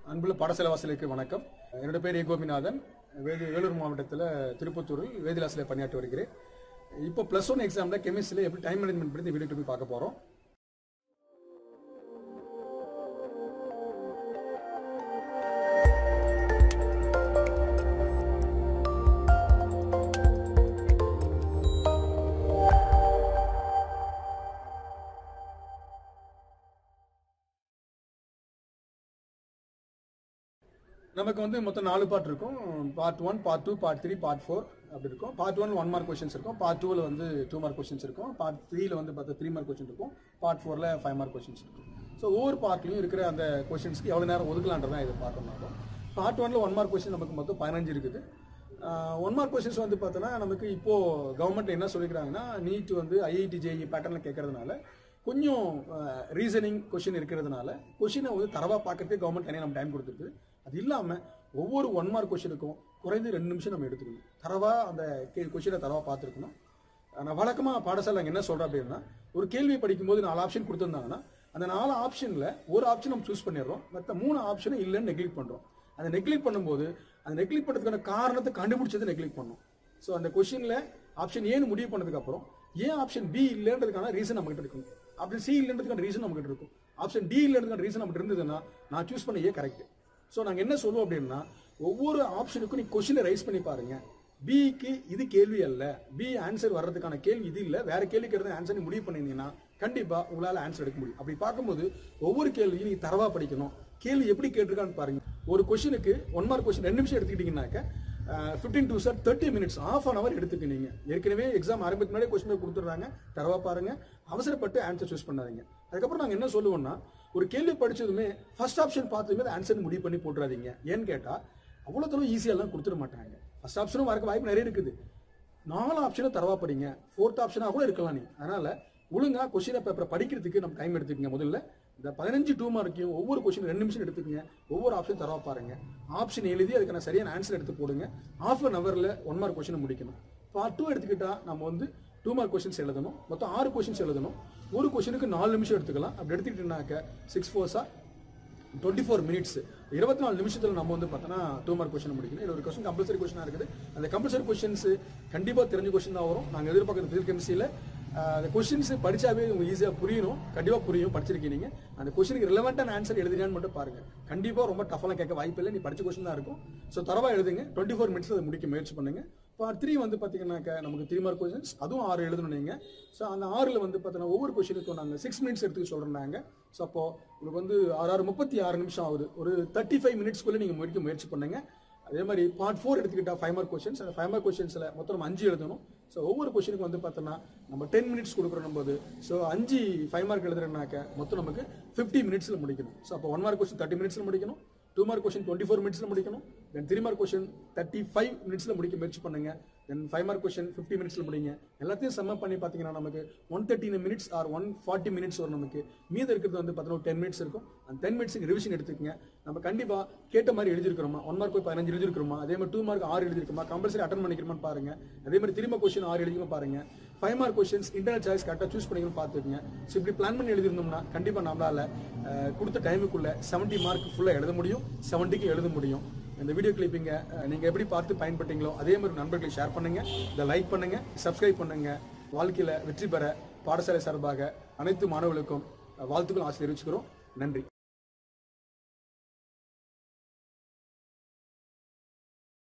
அன்புள்ள பாடசாலைவாசலுக்கு வணக்கம் என்னோட பேர் ஏ கோபிநாதன் வேலு வேலூர் மாவட்டத்தில் திருப்பத்தூரில் வேதிலாசில் பணியாற்றி வருகிறேன் இப்போ ப்ளஸ் ஒன் எக்ஸாமில் கெமிஸ்ட்ரியில் எப்படி டைம் மேனேஜ்மெண்ட் பற்றி இந்த வீடியோ போய் பார்க்க போகிறோம் நமக்கு வந்து மொத்தம் நாலு பார்ட் இருக்கும் part one part two part three part four அப்படி இருக்கும் part one one mark questions இருக்கும் பார்ட் டூவில் வந்து டூ மார்க் கொஸ்டின்ஸ் இருக்கும் பார்ட் த்ரீல வந்து பார்த்தா த்ரீ மார்க் கொஸ்டின் இருக்கும் பார்ட் ஃபோரில் ஃபைவ் மார்க் கொஸ்டின்ஸ் இருக்கும் ஸோ ஒவ்வொரு பார்ட்லையும் இருக்கிற அந்த கொஸ்டின்ஸ்க்கு எவ்வளோ நேரம் ஒதுக்கலான்றதான் இது பார்க்கணும் பார்ட் ஒன்ல ஒன் மார்க் கொஸ்டின் நமக்கு மொத்தம் பதினஞ்சு இருக்குது ஒன் மார்க் கொஸ்டின்ஸ் வந்து பார்த்தோன்னா நமக்கு இப்போ கவர்மெண்ட் என்ன சொல்லிக்கிறாங்கன்னா நீட் வந்து ஐஐடி ஜேஇ பேட்டர்ல கேட்கறதுனால கொஞ்சம் ரீசனிங் கொஷின் இருக்கிறதுனால கொஷினை வந்து தரவா பார்க்கறதுக்கு கவர்மெண்ட் தனியாக நம்ம டைம் கொடுத்துருக்கு அது இல்லாமல் ஒவ்வொரு ஒன் மார்க் கொஷினுக்கும் குறைந்து ரெண்டு நிமிஷம் நம்ம எடுத்துக்கணும் தரவா அந்த கொஷினை தரவா பார்த்துருக்கணும் நான் வழக்கமாக பாடசாலை நாங்கள் என்ன சொல்கிறேன் அப்படின்னா ஒரு கேள்வி படிக்கும்போது நாலு ஆப்ஷன் கொடுத்துருந்தாங்கன்னா அந்த நாலு ஆப்ஷனில் ஒரு ஆப்ஷன் நம்ம சூஸ் பண்ணிடுறோம் மற்ற மூணு ஆப்ஷனை இல்லைன்னு நெக்லெக்ட் பண்ணுறோம் அந்த நெக்லெக்ட் பண்ணும்போது அந்த நெக்லெக்ட் பண்ணுறதுக்கான காரணத்தை கண்டுபிடிச்சது நெக்லெக்ட் பண்ணும் ஸோ அந்த கொஷினில் ஆப்ஷன் ஏன்னு முடிவு பண்ணதுக்கு அப்புறம் ஏன் ஆப்ஷன் பி இல்லைன்றதுக்கான ரீசன் நம்ம கிட்ட இருக்கும் ஆப்ஷன் சி இல்லைன்றதுக்கான ரீசன் நம்ம கிட்ட இருக்கும் ஆப்ஷன் டி இல்லைன்றதுக்கான ரீசன் நம்ம இருந்ததுன்னா நான் சூஸ் பண்ண ஏ கரெக்ட் ஸோ நாங்கள் என்ன சொல்லுவோம் அப்படின்னா ஒவ்வொரு ஆப்ஷனுக்கும் நீ கொஷினை ரைஸ் பண்ணி பாருங்க பிக்கு இது கேள்வி அல்ல பி ஆன்சர் வர்றதுக்கான கேள்வி இது இல்லை வேற கேள்வி கேட்டது ஆன்சர் முடிவு பண்ணிருந்தீங்கன்னா கண்டிப்பா உங்களால ஆன்சர் எடுக்க முடியும் அப்படி பார்க்கும்போது ஒவ்வொரு கேள்வியும் நீங்க தரவா படிக்கணும் கேள்வி எப்படி கேட்டிருக்கான்னு பாருங்க ஒரு கொஷினுக்கு ஒன் மார்க் கொஸ்டின் ரெண்டு நிமிஷம் எடுத்துக்கிட்டீங்கன்னாக்க fifteen to sir thirty minutes half an hour எடுத்துக்க நீங்க ஏற்கனவே எக்ஸாம் ஆரம்பிக்கு முன்னாடி கொஸ்டின் கொடுத்துட்றாங்க தரவா பாருங்க அவசரப்பட்டு ஆன்சர் சூஸ் பண்ணாதீங்க அதுக்கப்புறம் நாங்க என்ன சொல்லுவோம்னா ஒரு கேள்வி படிச்சதுமே ஃபர்ஸ்ட் ஆப்ஷன் பார்த்ததுமே ஆன்சர் முடிவு பண்ணி போட்டுறாதீங்க ஏன்னு கேட்டா அவ்வளோ தூரம் ஈஸியெல்லாம் கொடுத்துட மாட்டாங்க ஃபர்ஸ்ட் ஆப்ஷனும் வரக்கு வாய்ப்பு நிறைய இருக்குது நாலு ஆப்ஷனும் தரவா படிங்க ஃபோர்த் ஆப்ஷனாக கூட இருக்கலாம் நீ அதனால ஒழுங்கா கொஸ்டின் பேப்பரை படிக்கிறதுக்கு நம்ம டைம் எடுத்துக்கங்க முதல்ல இந்த பதினஞ்சு டூ மார்க்கையும் ஒவ்வொரு கொஸ்டின் ரெண்டு நிமிஷம் எடுத்துக்கங்க ஒவ்வொரு ஆப்ஷன் தரவா பாருங்க ஆப்ஷன் எழுதி அதுக்கான சரியான ஆன்சர் எடுத்து போடுங்க ஆஃப் அன் ஹவர்ல ஒன் மார்க் கொஸ்டின் முடிக்கணும் பார்ட் டூ எடுத்துக்கிட்டா நம்ம வந்து டூ மார்க் கொஸ்டின்ஸ் எழுதணும் மொத்தம் ஆறு கொஸ்டின்ஸ் எழுதணும் ஒரு கொஸ்டினுக்கு நாலு நிமிஷம் எடுத்துக்கலாம் அப்படி எடுத்துக்கிட்டோம்னாக்க சிக்ஸ் ஃபோர்ஸா டுவெண்ட்டி ஃபோர் மினிட்ஸ் இருபத்தி நாலு நிமிஷத்தில் நம்ம வந்து பார்த்தோன்னா டூ மார்க் கொஸ்டின் முடிக்கணும் இது ஒரு கொஸ்டின் கம்பல்சரி கொஸ்டினாக இருக்குது அந்த கம்பல்சரி கொஸ்டின்ஸ் கண்டிப்பாக தெரிஞ்ச கொஸ்டின் தான் வரும் நாங்கள் எதிர்பார்க்குற ஃபிசிக்கல் கெமிஸ்ட்ரியில் அந்த கொஸ்டின்ஸ் படிச்சாவே உங்களுக்கு ஈஸியாக புரியணும் கண்டிப்பாக புரியும் படிச்சிருக்கீங்க அந்த கொஸ்டினுக்கு ரிலவெண்டான ஆன்சர் எழுதுறியான்னு மட்டும் பாருங்க கண்டிப்பாக ரொம்ப டஃபெல்லாம் கேட்க வாய்ப்பு இல்லை நீ படிச்ச கொஸ்டின் தான் இருக்கும் ஸோ தரவா எழுதுங்க டுவெண்ட்டி ஃபோர் மினிட்ஸ் அதை முடிக்க முயற்சி பண்ணுங்க பார்ட் த்ரீ வந்து பார்த்தீங்கன்னாக்க நமக்கு த்ரீ மார்க் கொஸ்டின்ஸ் அதுவும் ஆறு எழுதணும் நீங்க ஸோ அந்த ஆறில் வந்து பார்த்தீங்கன்னா ஒவ்வொரு கொஸ்டினுக்கும் நாங்கள் சிக்ஸ் மினிட்ஸ் எடுத்துக்க சொல்கிறாங்க ஸோ அப்போ உங்களுக்கு வந்து ஆறு ஆறு முப்பத்தி ஆறு நிமிஷம் ஆகுது ஒரு தேர்ட்டி ஃபைவ் மினிட்ஸ்க்குள்ளே நீங்கள் முடிக்க முயற்சி பண்ணுங்க அதே மாதிரி பார்ட் ஃபோர் எடுத்துக்கிட்டா ஃபைவ் மார்க் கொஸ்டின்ஸ் அந்த ஃபைவ் மார்க் கொஸ்டின்ஸில் மொத்தம் நம்ம அஞ்சு எழுதணும் ஸோ ஒவ்வொரு கொஸ்டினுக்கு வந்து பார்த்தோன்னா நம்ம டென் மினிட்ஸ் கொடுக்குறோம் போது ஸோ அஞ்சு ஃபைவ் மார்க் எழுதுறேன்னாக்க மொத்தம் நமக்கு ஃபிஃப்டி மினிட்ஸில் முடிக்கணும் ஸோ அப்போ ஒன் மார்க் கொஸ்டின் தேர்ட்டி மினிட்ஸில் முடிக்கணும் two mark question twenty four மினிட்ஸில் முடிக்கணும் then three mark question thirty five மினிட்ஸில் முடிக்க முயற்சி பண்ணுங்க then five mark question fifty மினிட்ஸில் முடிங்க எல்லாத்தையும் சம்ம பண்ணி பார்த்தீங்கன்னா நமக்கு one thirty minutes or one forty minutes வரும் நமக்கு மீது இருக்கிறது வந்து பார்த்தீங்கன்னா டென் மினிட்ஸ் இருக்கும் அந்த டென் மினிட்ஸுக்கு ரிவிஷன் எடுத்துக்கங்க நம்ம கண்டிப்பாக கேட்ட மாதிரி எழுதிருக்கிறோமா ஒன் மார்க் போய் பதினஞ்சு எழுதிருக்கிறோமா அதே மாதிரி டூ மார்க் ஆறு எழுதிருக்குமா கம்பல்சரி அட்டன் பண்ணிக்கிறோமான்னு பாருங்க அதே மாதிரி திரும்ப கொஸ்டின் ஆறு எழுதிக்கமா பாருங்க five mark questions internal choice கரெக்டாக சூஸ் பண்ணிக்கணும் பார்த்துக்கங்க ஸோ இப்படி பிளான் பண்ணி எழுதிருந்தோம்னா கண்டிப்பாக நம்மளால அஹ், கொடுத்த டைமுக்குள்ள செவன்ட்டி மார்க் ஃபுல்லாக எழுத முடியும் செவன்ட்டிக்கு எழுத முடியும் இந்த வீடியோ கிளிப்பிங்க நீங்க எப்படி பார்த்து பயன்பட்டீங்களோ அதே மாதிரி நண்பர்களை ஷேர் பண்ணுங்க இதை லைக் பண்ணுங்க சப்ஸ்கிரைப் பண்ணுங்க வாழ்க்கையில வெற்றி பெற பாடசாலை சார்பாக அனைத்து மாணவர்களுக்கும் அஹ், வாழ்த்துக்கள் ஆசிரியர் வச்சுக்கிறோம் நன்றி